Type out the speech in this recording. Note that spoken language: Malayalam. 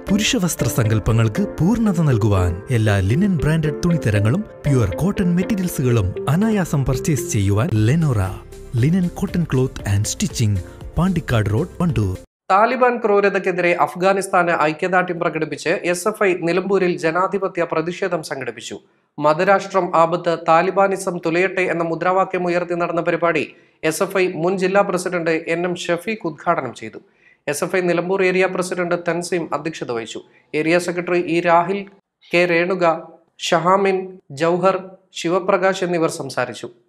പുരുഷവസ്ത്ര സങ്കല്പങ്ങൾക്ക് പൂർണ്ണത നൽകുവാൻ എല്ലാ ലിനൻ ബ്രാൻഡഡ് തുണിത്തരങ്ങളും പ്യുവർ കോട്ടൺ മെറ്റീരിയൽസുകളും അനായാസം പർച്ചേസ് ചെയ്യുവാൻ Lenora linen cotton cloth and stitching Pandikkad road Wandoor Taliban ക്രൂരതയ്ക്കെതിരെ അഫ്ഗാനിസ്ഥാന് ഐക്യദാർഢ്യം പ്രകടിപ്പിച്ച് എസ് എഫ് ഐ നിലമ്പൂരിൽ ജനാധിപത്യ പ്രതിഷേധം സംഘടിപ്പിച്ചു മതരാഷ്ട്രം ആപത്ത് താലിബാനിസം തുലയട്ടെ എന്ന മുദ്രാവാക്യം ഉയർത്തി നടന്ന പരിപാടി എസ് എഫ് ഐ മുൻ ജില്ലാ പ്രസിഡന്റ് എൻ എം ഷഫീഖ് ഉദ്ഘാടനം ചെയ്തു S F I Nilambur area president Tanseem അധ്യക്ഷത വഹിച്ചു area secretary E Rahil K Renuka Shahamin Jouhar Sivaprakash എന്നിവർ സംസാരിച്ചു